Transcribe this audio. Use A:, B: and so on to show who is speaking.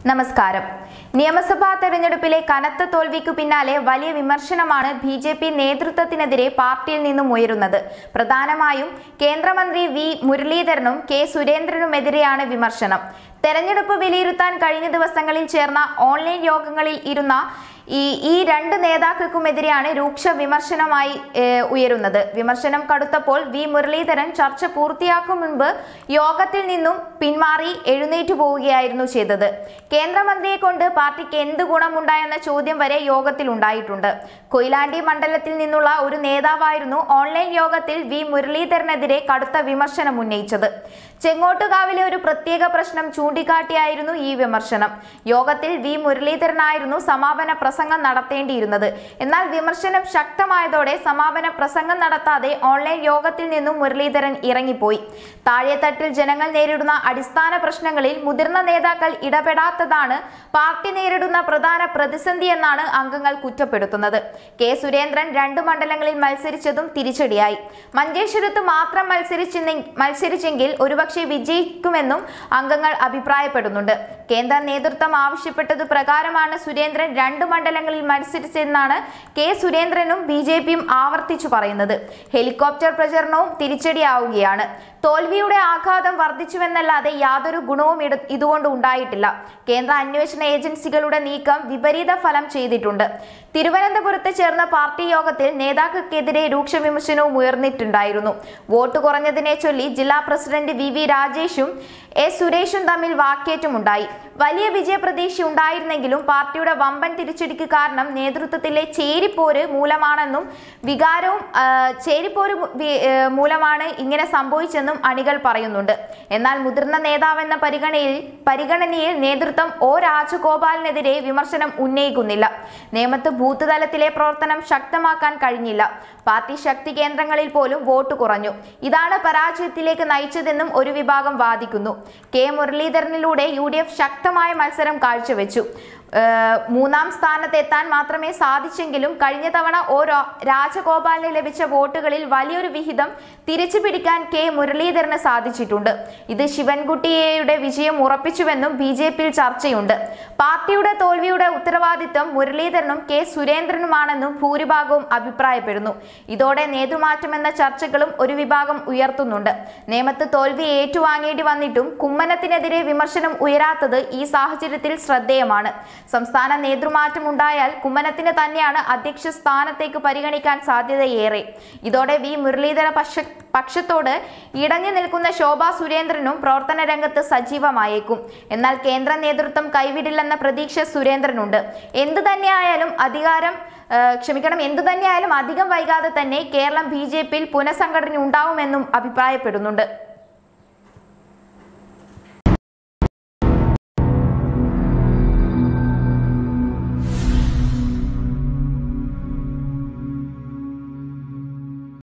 A: നമസ്കാരം നിയമസഭാ തെരഞ്ഞെടുപ്പിലെ കനത്ത തോൽവിക്കു പിന്നാലെ വലിയ വിമർശനമാണ് ബി ജെ പി നേതൃത്വത്തിനെതിരെ പാർട്ടിയിൽ നിന്നും ഉയരുന്നത് പ്രധാനമായും കേന്ദ്രമന്ത്രി വി മുരളീധരനും കെ സുരേന്ദ്രനുമെതിരെയാണ് വിമർശനം തെരഞ്ഞെടുപ്പ് വിലയിരുത്താൻ കഴിഞ്ഞ ദിവസങ്ങളിൽ ചേർന്ന ഓൺലൈൻ യോഗങ്ങളിൽ ഇരുന്ന ഈ ഈ രണ്ട് നേതാക്കൾക്കുമെതിരെയാണ് രൂക്ഷ വിമർശനമായി ഏഹ്, ഉയരുന്നത് വിമർശനം കടുത്തപ്പോൾ വി മുരളീധരൻ ചർച്ച പൂർത്തിയാക്കും മുൻപ് യോഗത്തിൽ നിന്നും പിന്മാറി എഴുന്നേറ്റു പോവുകയായിരുന്നു ചെയ്തത് കേന്ദ്രമന്ത്രിയെ കൊണ്ട് പാർട്ടിക്ക് എന്ത് ഗുണമുണ്ടായെന്ന ചോദ്യം വരെ യോഗത്തിൽ ഉണ്ടായിട്ടുണ്ട് കൊയിലാണ്ടി മണ്ഡലത്തിൽ നിന്നുള്ള ഒരു നേതാവായിരുന്നു ഓൺലൈൻ യോഗത്തിൽ വി മുരളീധരനെതിരെ കടുത്ത വിമർശനം ഉന്നയിച്ചത് ചെങ്ങോട്ടുകാവിലെ ഒരു പ്രത്യേക പ്രശ്നം ചൂണ്ടിക്കാട്ടിയായിരുന്നു ഈ വിമർശനം യോഗത്തിൽ വി മുരളീധരനായിരുന്നു സമാപന പ്രസംഗം നടത്തേണ്ടിയിരുന്നത് എന്നാൽ വിമർശനം ശക്തമായതോടെ സമാപന പ്രസംഗം നടത്താതെ ഓൺലൈൻ യോഗത്തിൽ നിന്നും മുരളീധരൻ ഇറങ്ങിപ്പോയി താഴെത്തട്ടിൽ ജനങ്ങൾ നേരിടുന്ന അടിസ്ഥാന പ്രശ്നങ്ങളിൽ മുതിർന്ന നേതാക്കൾ ഇടപെടാത്തതാണ് പാർട്ടി നേരിടുന്ന പ്രധാന പ്രതിസന്ധി എന്നാണ് അംഗങ്ങൾ കുറ്റപ്പെടുത്തുന്നത് കെ സുരേന്ദ്രൻ രണ്ട് മണ്ഡലങ്ങളിൽ മത്സരിച്ചതും തിരിച്ചടിയായി മഞ്ചേശ്വരത്ത് മാത്രം മത്സരിച്ചെന്നെ മത്സരിച്ചെങ്കിൽ ഒരുപക്ഷെ വിജയിക്കുമെന്നും അംഗങ്ങൾ അഭിപ്രായപ്പെടുന്നുണ്ട് കേന്ദ്ര നേതൃത്വം ആവശ്യപ്പെട്ടത് പ്രകാരമാണ് സുരേന്ദ്രൻ രണ്ട് മണ്ഡലങ്ങളിൽ മത്സരിച്ചെന്നാണ് കെ സുരേന്ദ്രനും ബി ജെ പിയും ആവർത്തിച്ചു പറയുന്നത് ഹെലികോപ്റ്റർ പ്രചരണവും തിരിച്ചടിയാവുകയാണ് തോൽവിയുടെ ആഘാതം വർദ്ധിച്ചുവെന്നല്ലാതെ യാതൊരു ഗുണവും ഇട ഇതുകൊണ്ട് ഉണ്ടായിട്ടില്ല കേന്ദ്ര അന്വേഷണ ഏജൻസികളുടെ നീക്കം വിപരീത ഫലം ചെയ്തിട്ടുണ്ട് തിരുവനന്തപുരത്ത് ചേർന്ന പാർട്ടി യോഗത്തിൽ നേതാക്കൾക്കെതിരെ രൂക്ഷ വിമർശനവും ഉയർന്നിട്ടുണ്ടായിരുന്നു വോട്ട് കുറഞ്ഞതിനെ ചൊല്ലി ജില്ലാ പ്രസിഡന്റ് വി വി രാജേഷും എസ് സുരേഷും തമ്മിൽ വാക്കേറ്റമുണ്ടായി വലിയ വിജയപ്രതീക്ഷ ഉണ്ടായിരുന്നെങ്കിലും പാർട്ടിയുടെ വമ്പൻ തിരിച്ചടിക്ക് കാരണം നേതൃത്വത്തിലെ ചേരിപ്പോര് മൂലമാണെന്നും വികാരവും ആ, ചേരിപ്പോര് മു- വി- ഏ, മൂലമാണ് ഇങ്ങനെ സംഭവിച്ചെന്നും അണികൾ പറയുന്നുണ്ട് എന്നാൽ മുതിർന്ന നേതാവെന്ന പരിഗണനയിൽ പരിഗണനയിൽ നേതൃത്വം ഒ രാജഗോപാലിനെതിരെ വിമർശനം ഉന്നയിക്കുന്നില്ല നേമത്ത് ബൂത്ത് തലത്തിലെ പ്രവർത്തനം ശക്തമാക്കാൻ കഴിഞ്ഞില്ല പാർട്ടി ശക്തി കേന്ദ്രങ്ങളിൽ പോലും വോട്ട് കുറഞ്ഞു ഇതാണ് പരാജയത്തിലേക്ക് നയിച്ചതെന്നും ഒരു വിഭാഗം വാദിക്കുന്നു കെ മുരളീധരനിലൂടെ യു ഡി എഫ് ശക്തമായ മത്സരം കാഴ്ചവെച്ചു ഏഹ് മൂന്നാം സ്ഥാനത്ത് എത്താൻ മാത്രമേ സാധിച്ചെങ്കിലും കഴിഞ്ഞ തവണ ഓ രാ- രാജഗോപാലിന് ലഭിച്ച വോട്ടുകളിൽ വലിയൊരു വിഹിതം തിരിച്ചു പിടിക്കാൻ കെ മുരളീധരന് സാധിച്ചിട്ടുണ്ട് ഇത് ശിവൻകുട്ടിയുടെ വിജയം ഉറപ്പിച്ചുവെന്നും ബി ജെ പിയിൽ ചർച്ചയുണ്ട് പാർട്ടിയുടെ തോൽവിയുടെ ഉത്തരവാദിത്വം മുരളീധരനും കെ സുരേന്ദ്രനുമാണെന്നും ഭൂരിഭാഗവും അഭിപ്രായപ്പെടുന്നു ഇതോടെ നേതൃമാറ്റമെന്ന ചർച്ചകളും ഒരു വിഭാഗം ഉയർത്തുന്നുണ്ട് നേമത്ത് തോൽവി ഏറ്റുവാങ്ങേണ്ടി വന്നിട്ടും കുമ്മനത്തിനെതിരെ വിമർശനം ഉയരാത്തത് ഈ സാഹചര്യത്തിൽ ശ്രദ്ധേയമാണ് സംസ്ഥാന നേതൃമാറ്റം ഉണ്ടായാൽ കുമ്മനത്തിന് തന്നെയാണ് അധ്യക്ഷ സ്ഥാനത്തേക്ക് പരിഗണിക്കാൻ സാധ്യതയേറെ ഇതോടെ വി മുരളീധര പക്ഷ പക്ഷത്തോട് ഇടഞ്ഞു നിൽക്കുന്ന ശോഭാ സുരേന്ദ്രനും പ്രവർത്തന രംഗത്ത് സജീവമായേക്കും എന്നാൽ കേന്ദ്ര നേതൃത്വം കൈവിടില്ലെന്ന പ്രതീക്ഷ സുരേന്ദ്രനുണ്ട് എന്തു തന്നെയായാലും അധികാരം ആ, ക്ഷമിക്കണം എന്തു തന്നെയായാലും അധികം വൈകാതെ തന്നെ കേരളം ബി ജെ പിയിൽ പുനഃസംഘടന ഉണ്ടാവുമെന്നും അഭിപ്രായപ്പെടുന്നുണ്ട്